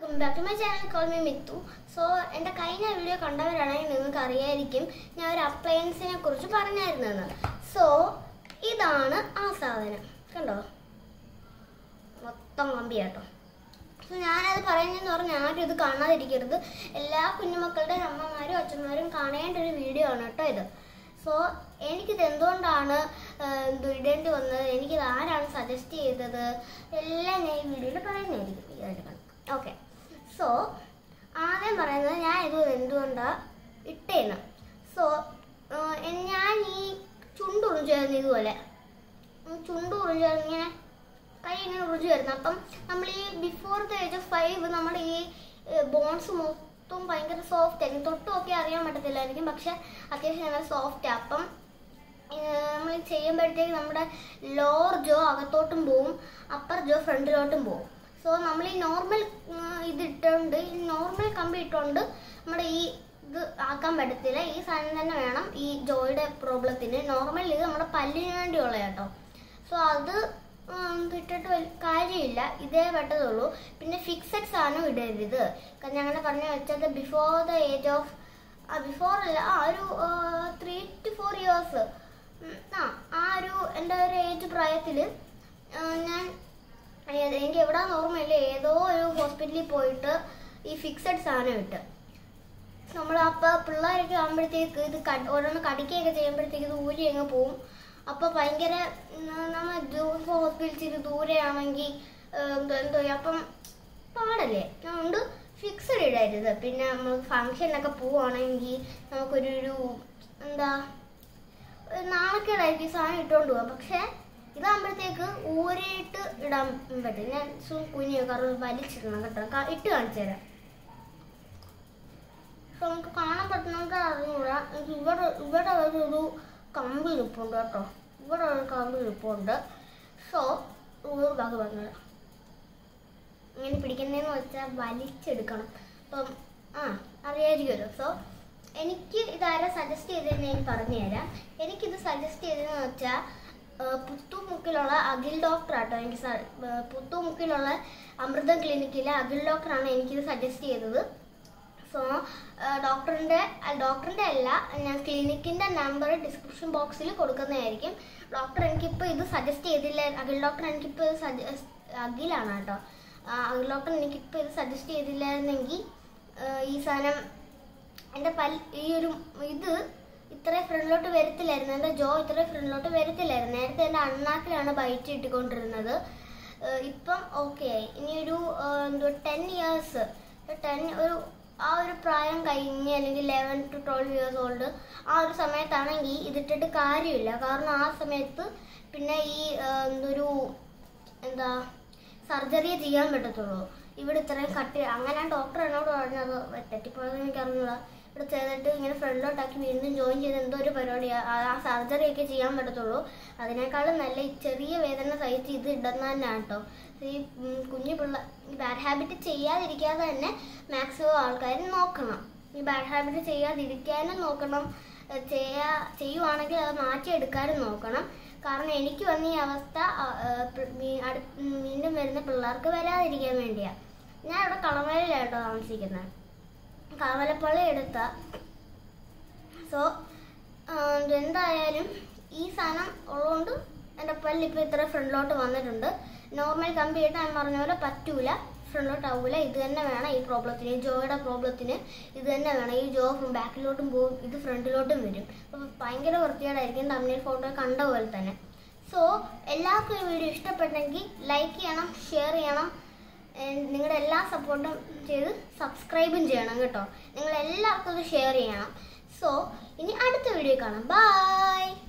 welcome back to my channel call me Mithu so എൻ്റെ കഴിഞ്ഞ video കണ്ടവരാണെങ്കിൽ നിങ്ങൾക്ക് അറിയായിരിക്കും ഞാൻ ഒരു അപ്ലയൻസിനെ കുറിച്ച് പറഞ്ഞായിരുന്നെന്ന് സോ ഇതാണ് ആ സാധനം കണ്ടോ മൊത്തം കമ്പി കേട്ടോ സോ ഞാനത് പറയുന്നതെന്ന് പറഞ്ഞാൽ ആരും ഇത് കാണാതിരിക്കരുത് എല്ലാ കുഞ്ഞുമക്കളുടെയും അമ്മമാരും അച്ഛന്മാരും കാണേണ്ട ഒരു വീഡിയോ ആണ് കേട്ടോ ഇത് സോ എനിക്കിത് എന്തുകൊണ്ടാണ് ആഹ്, എന്ത് ഇടേണ്ടി വന്നത് എനിക്കിത് ആരാണ് സജസ്റ്റ് ചെയ്തത് എല്ലാം ഞാൻ ഈ വീഡിയോയിൽ പറയുന്നതായിരിക്കും ഇതായിട്ട് കാണാം ഓക്കെ സോ ആദ്യം പറയുന്നത് ഞാൻ ഇത് എന്തുകൊണ്ടാണ് ഇട്ടേന്ന് സോ ഞാൻ ഈ ചുണ്ട് ഉറിഞ്ചായിരുന്നു ഇതുപോലെ ഉം, ചുണ്ട് ഉറിഞ്ചായിരുന്നു ഇങ്ങനെ കൈ ഇങ്ങനെ ഉറിഞ്ചു വരുന്നത് അപ്പം നമ്മൾ ഈ before the age of five നമ്മുടെ ഈ ബോൺസ് മൊത്തം ഭയങ്കര സോഫ്റ്റ് ആയിരിക്കും തൊട്ട് നോക്കി അറിയാൻ പറ്റത്തില്ലായിരിക്കും പക്ഷെ അത്യാവശ്യം നല്ല സോഫ്റ്റ് അപ്പം നമ്മൾ ചെയ്യുമ്പോഴത്തേക്ക് നമ്മുടെ ലോവർ ജോ അകത്തോട്ടും പോവും അപ്പർ ജോ ഫ്രണ്ടിലോട്ടും പോവും സോ നമ്മൾ ഈ നോർമൽ ഇത് ഇട്ടുകൊണ്ട് ഈ നോർമൽ കമ്പി ഇട്ടുകൊണ്ട് നമ്മുടെ ഈ ഇത് ആക്കാൻ പറ്റത്തില്ല ഈ സാധനം തന്നെ വേണം ഈ ജോയുടെ പ്രോബ്ലത്തിന് നോർമൽ ഇത് നമ്മുടെ പല്ലിന് വേണ്ടിയുള്ള കേട്ടോ സോ അത് ഉം, ഇട്ടിട്ട് വലിയ കാര്യമില്ല ഇതേ പറ്റത്തുള്ളൂ പിന്നെ ഫിക്സഡ് സാധനം ഇടരുത് കാരണം ഞങ്ങൾ പറഞ്ഞു വെച്ചത് before the age of before അല്ല ആ ഒരു ത്രീ ടു ഫോർ ഇയേഴ്സ് ആ ആ ഒരു എൻ്റെ ഒരു ഏജ് പ്രായത്തിൽ ഞാൻ ഏത് എനിക്ക് എവിടാന്ന് ഓർമ്മയില്ല ഏതോ ഒരു ഹോസ്പിറ്റലിൽ പോയിട്ട് ഈ ഫിക്സഡ് സാധനം ഇട്ട് നമ്മൾ അപ്പോൾ പിള്ളേരൊക്കെ ആകുമ്പോഴത്തേക്ക് ഇത് കട് ഓരോന്ന് കടിക്കുകയൊക്കെ ചെയ്യുമ്പോഴത്തേക്ക് ഇത് ഊരി അങ്ങ് പോവും അപ്പോൾ ഭയങ്കര ഉം, നമ്മ ഹോസ്പിറ്റലിൽ ഇത് ദൂരെയാണെങ്കിൽ എന്തോ എന്തോ അപ്പം പാടല്ലേ അതുകൊണ്ട് ഫിക്സഡ് ഇടരുത് പിന്നെ നമ്മൾ ഫങ്ഷനൊക്കെ പോവുകയാണെങ്കിൽ നമുക്കൊരു ഒരു എന്താ ഒരു നാണക്കേടായിരിക്കും ഈ സാധനം ഇട്ടുകൊണ്ട് പോവാം പക്ഷേ ഇതാകുമ്പോഴത്തേക്ക് ഊരിയിട്ട് ഇടാൻ പറ്റും ഞാൻ സു കുഞ്ഞു കറു വലിച്ചിടണം കേട്ടോ കാ- ഇട്ട് കാണിച്ചു തരാം സോ നമുക്ക് കാണാൻ പറ്റുന്നവർക്ക് അറിഞ്ഞൂടാ എനിക്ക് ഇവിടെ ഇവിടെ ഒരു ഒരു കമ്പി നിൽപ്പുണ്ട് കേട്ടോ ഇവിടെ ഒരു കമ്പി നിൽപ്പുണ്ട് സോ ഒരു ഭാഗം പറഞ്ഞത് ഇങ്ങനെ പിടിക്കുന്നതെന്ന് വെച്ചാൽ വലിച്ചെടുക്കണം അപ്പം ആ അറിയായിരിക്കുമല്ലോ സോ എനിക്ക് ഇതാരാ സജസ്റ്റ് ചെയ്തതെന്ന് ഞാൻ പറഞ്ഞു തരാം എനിക്കിത് സജസ്റ്റ് ചെയ്തതെന്ന് വെച്ചാൽ പുത്തുമുക്കിലുള്ള അഖിൽ ഡോക്ടർ ആട്ടോ എനിക്ക് സ- ഏർ പുത്തുമുക്കിലുള്ള അമൃതം ക്ലിനിക്കിലെ അഖിൽ ഡോക്ടറാണ് എനിക്കിത് സജസ്റ്റ് ചെയ്തത് സോ ഡോക്ടറിൻ്റെ ഡോക്ടറിൻ്റെ അല്ല ഞാൻ ക്ലിനിക്കിൻ്റെ നമ്പർ ഡിസ്ക്രിപ്ഷൻ ബോക്സിൽ കൊടുക്കുന്നതായിരിക്കും ഡോക്ടർ എനിക്കിപ്പോൾ ഇത് സജസ്റ്റ് ചെയ്തില്ല അഖിൽ ഡോക്ടർ എനിക്കിപ്പോൾ ഇത് സജസ്റ്റ് അഖിലാണ് കേട്ടോ ആ, അഖിൽ ഡോക്ടർ എനിക്കിപ്പോൾ ഇത് സജസ്റ്റ് ചെയ്തില്ലായിരുന്നെങ്കിൽ ഈ സാധനം എൻ്റെ പൽ ഈ ഒരു ഇത് ഇത്രയും ഫ്രണ്ടിലോട്ട് വരത്തില്ലായിരുന്നു എൻ്റെ ജോ ഇത്രയും ഫ്രണ്ടിലോട്ട് വരത്തില്ലായിരുന്നു നേരത്തെ എൻ്റെ അണ്ണാക്കിലാണ് ബൈറ്റ് ഇട്ടുകൊണ്ടിരുന്നത് ഏഹ് ഇപ്പം ഓക്കെ ആയി ഇനി ഒരു ഏഹ് എന്തോ ടെൻ ഇയേഴ്സ് ടെൻ ഒരു ആ ഒരു പ്രായം കഴിഞ്ഞ് അല്ലെങ്കിൽ eleven to twelve years old ആ ഒരു സമയത്താണെങ്കിൽ ഇതിട്ടിട്ട് കാര്യമില്ല കാരണം ആ സമയത്ത് പിന്നെ ഈ ഏഹ് എന്തൊരു എന്താ സർജറി ചെയ്യാൻ പറ്റത്തുള്ളൂ ഇവിടെ ഇത്രയും കട്ടി അങ്ങനെ ഡോക്ടർ എന്നോട് പറഞ്ഞത് തെറ്റിപ്പോയത് എനിക്ക് അറിഞ്ഞൂടാ ഇവിടെ ചെയ്തിട്ട് ഇങ്ങനെ ഫ്രണ്ടിലോട്ടാക്കി വീണ്ടും ജോയിൻ ചെയ്ത് എന്തോ ഒരു പരിപാടിയാണ് ആ സർജറി ഒക്കെ ചെയ്യാൻ പറ്റത്തുള്ളൂ അതിനേക്കാളും നല്ല ഈ ചെറിയ വേദന സഹിച്ച് ഇത് ഇടുന്ന തന്നെയാണ് കേട്ടോ ഈ ഉം, കുഞ്ഞു പിള്ള ഈ ബാഡ് ഹാബിറ്റ് ചെയ്യാതിരിക്കാതെ തന്നെ മാക്സിമം ആൾക്കാർ നോക്കണം ഈ ബാഡ് ഹാബിറ്റ് ചെയ്യാതിരിക്കാനും നോക്കണം ഏഹ് ചെയ്യാ ചെയ്യുവാണെങ്കിൽ അത് മാറ്റിയെടുക്കാനും നോക്കണം കാരണം എനിക്ക് വന്ന ഈ അവസ്ഥ ആ, ഏഹ്, പി- വീ- അടു- ഉം, വീണ്ടും വരുന്ന പിള്ളേർക്ക് വരാതിരിക്കാൻ വേണ്ടിയാ ഞാൻ ഇവിടെ കളമലയിലാട്ടോ താമസിക്കുന്നത് കളമലപ്പള്ളി എടുത്ത സോ എന്തായാലും ഈ സാധനം ഉള്ളതുകൊണ്ട് എൻ്റെ പല്ല് ഇപ്പോൾ ഇത്ര ഫ്രണ്ടിലോട്ട് വന്നിട്ടുണ്ട് നോർമൽ കമ്പി ഇട്ട് ഞാൻ പറഞ്ഞ പോലെ പറ്റൂല ഫ്രണ്ടിലോട്ട് ആവൂല ഇത് തന്നെ വേണം ഈ പ്രോബ്ലത്തിന് ഈ ജോയുടെ പ്രോബ്ലത്തിന് ഇത് തന്നെ വേണം ഈ ജോ ബാക്കിലോട്ടും പോകും ഇത് ഫ്രണ്ടിലോട്ടും വരും അപ്പോൾ ഭയങ്കര വൃത്തികേടായിരിക്കും തമിഴ് ഫോട്ടോ കണ്ട പോലെ തന്നെ സോ എല്ലാവർക്കും ഈ വീഡിയോ ഇഷ്ടപ്പെട്ടെങ്കിൽ ലൈക്ക് ചെയ്യണം ഷെയർ ചെയ്യണം And നിങ്ങളുടെ എല്ലാ സപ്പോർട്ടും ചെയ്ത് സബ്സ്ക്രൈബും ചെയ്യണം കേട്ടോ നിങ്ങൾ എല്ലാവർക്കും ഇത് ഷെയർ ചെയ്യണം സോ ഇനി അടുത്ത വീഡിയോ കാണാം ബൈ